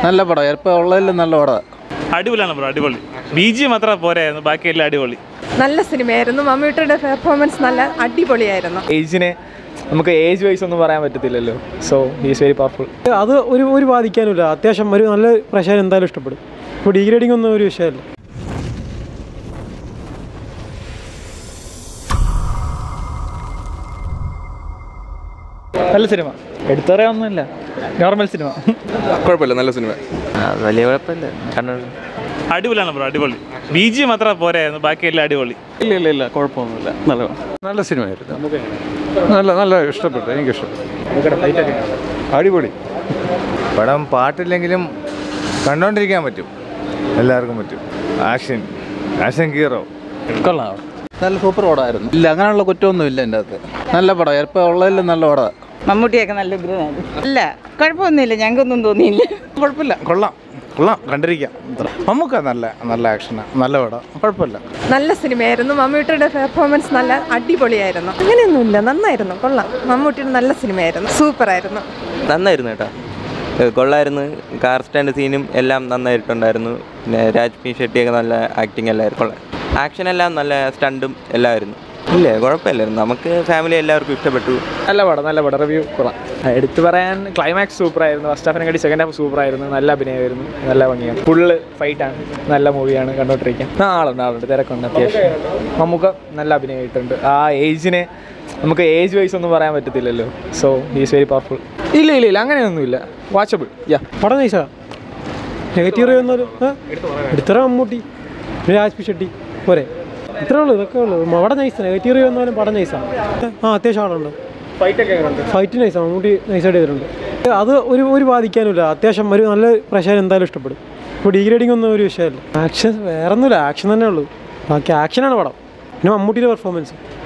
നല്ല പടം ഇപ്പോൾ ഉള്ളതിലും നല്ല പടം അടിപൊളിയാണ് ബ്രോ അടിപൊളി ബി ജി മാത്രം പോരായിരുന്നു ബാക്കിയെല്ലാം അടിപൊളി നല്ല സിനിമയായിരുന്നു മമ്മൂട്ടിയുടെ പെർഫോമൻസ് നല്ല അടിപൊളിയായിരുന്നു ഏജിനെ നമുക്ക് ഏജ് വൈസ് ഒന്നും പറയാൻ പറ്റത്തില്ലല്ലോ സോ ഈസ് വെരി പവർഫുൾ അത് ഒരു ഒരു ബാധിക്കാനുമില്ല അത്യാവശ്യം ഒരു നല്ല പ്രഷർ എന്തായാലും ഇഷ്ടപ്പെടും ഇപ്പോൾ ഡിഗ്രേഡിംഗ് ഒന്നും ഒരു വിഷയമല്ല നല്ല സിനിമ എടുത്തറിയാവുന്നില്ല നോർമൽ സിനിമ കുഴപ്പമില്ല നല്ല സിനിമ വലിയ കുഴപ്പമില്ല കണ്ണൂർ അടിപൊളിയാണ് ബ്രോ അടിപൊളി ബി ജി മാത്രം പോരായിരുന്നു ബാക്കിയെല്ലാം അടിപൊളി ഇല്ല ഇല്ല ഇല്ല കുഴപ്പമൊന്നുമില്ല നല്ല നല്ല സിനിമയായിരുന്നു നല്ല നല്ല ഇഷ്ടപ്പെട്ടു എനിക്ക് ഇഷ്ടപ്പെട്ടു അടിപൊളി പടം പാട്ടില്ലെങ്കിലും കണ്ടോണ്ടിരിക്കാൻ പറ്റും എല്ലാവർക്കും പറ്റും ആക്ഷൻ ആക്ഷൻ ഹീറോ കൊള്ളാം നല്ല സൂപ്പർ പടമായിരുന്നു ഇല്ല അങ്ങനെയുള്ള കുറ്റമൊന്നും ഇല്ല എൻ്റെ അകത്ത് നല്ല പടം ഇപ്പോൾ ഉള്ളതിലും നല്ല പടം മമ്മൂട്ടിയൊക്കെ നല്ല ഉഗ്രനായിരുന്നു അല്ല കുഴപ്പമൊന്നുമില്ല ഞങ്ങൾക്കൊന്നും തോന്നിയില്ല കുഴപ്പമില്ല കൊള്ളാം കൊള്ളാം കണ്ടിരിക്കാം നമുക്ക് നല്ല നല്ല ആക്ഷനാണ് നല്ല പടം കുഴപ്പമില്ല നല്ല സിനിമയായിരുന്നു മമ്മൂട്ടിയുടെ പെർഫോമൻസ് നല്ല അടിപൊളിയായിരുന്നു അങ്ങനെയൊന്നുമില്ല നന്നായിരുന്നു കൊള്ളാം മമ്മൂട്ടിയുടെ നല്ല സിനിമയായിരുന്നു സൂപ്പറായിരുന്നു നന്നായിരുന്നു കേട്ടോ ഏ, കൊള്ളായിരുന്നു കാർ സ്റ്റാൻഡ് സീനും എല്ലാം നന്നായിട്ടുണ്ടായിരുന്നു പിന്നെ രാജ്മി ഷെട്ടിയൊക്കെ നല്ല ആക്ടിങ് എല്ലായിരുന്നു കൊള്ളാം ആക്ഷൻ എല്ലാം നല്ല സ്റ്റണ്ടും എല്ലാമായിരുന്നു ഇല്ലേ കുഴപ്പമില്ലായിരുന്നു നമുക്ക് ഫാമിലി എല്ലാവർക്കും ഇഷ്ടപ്പെട്ടു നല്ല പടം നല്ല പടം റിവ്യൂ കൊള്ളാം എടുത്തു പറയാൻ ക്ലൈമാക്സ് സൂപ്പറായിരുന്നു ഫസ്റ്റ് ഹാഫിനെ കാട്ടി സെക്കൻഡ് ഹാഫ് സൂപ്പറായിരുന്നു നല്ല അഭിനയമായിരുന്നു നല്ല ഭംഗിയാണ് ഫുള്ള് ഫൈറ്റാണ് നല്ല മൂവിയാണ് കണ്ടോണ്ടിരിക്കാൻ ആ ആളുണ്ട് ആളുണ്ട് തിരക്കുണ്ട് അത്യാവശ്യം നമുക്ക് നല്ല അഭിനയമായിട്ടുണ്ട് ആ ഏജിനെ നമുക്ക് ഏജ് വൈസ് ഒന്നും പറയാൻ പറ്റത്തില്ലല്ലോ സോ ഈസ് വെരി പവർഫുൾ ഇല്ല ഇല്ല ഇല്ല അങ്ങനെയൊന്നുമില്ല വാച്ചബിൾ യാ പടം നൈസാ നെഗറ്റീവ് റിവ്യൂ എന്നാലും എടുത്തറ മമ്മൂട്ടി പിന്നെ രാജ്പി ഷെട്ടി പോരെ ഇത്രേ ഉള്ളൂ ഇതൊക്കെ ഉള്ളൂ അവിടെ നൈസ് നെഗറ്റീവ് റിവ്യൂ എന്നാലും പടം നൈസാണ് ആ അത്യാവശ്യം ആളുണ്ട് ഫൈറ്റ് നൈസാണ് മമ്മൂട്ടി നൈസായിട്ട് ചെയ്തിട്ടുണ്ട് അത് ഒരു ഒരു ബാധിക്കാനുമില്ല അത്യാവശ്യം ഒരു നല്ല പ്രഷർ എന്തായാലും ഇഷ്ടപ്പെടും ഇപ്പോൾ ഡിഗ്രേഡിംഗ് ഒന്നും ഒരു വിഷയമല്ല ആക്ഷൻ വേറെ ഒന്നുമില്ല ആക്ഷൻ തന്നെ ഉള്ളൂ ബാക്കി ആക്ഷനാണ് പടം പിന്നെ മമ്മൂട്ടിയുടെ പെർഫോമൻസ്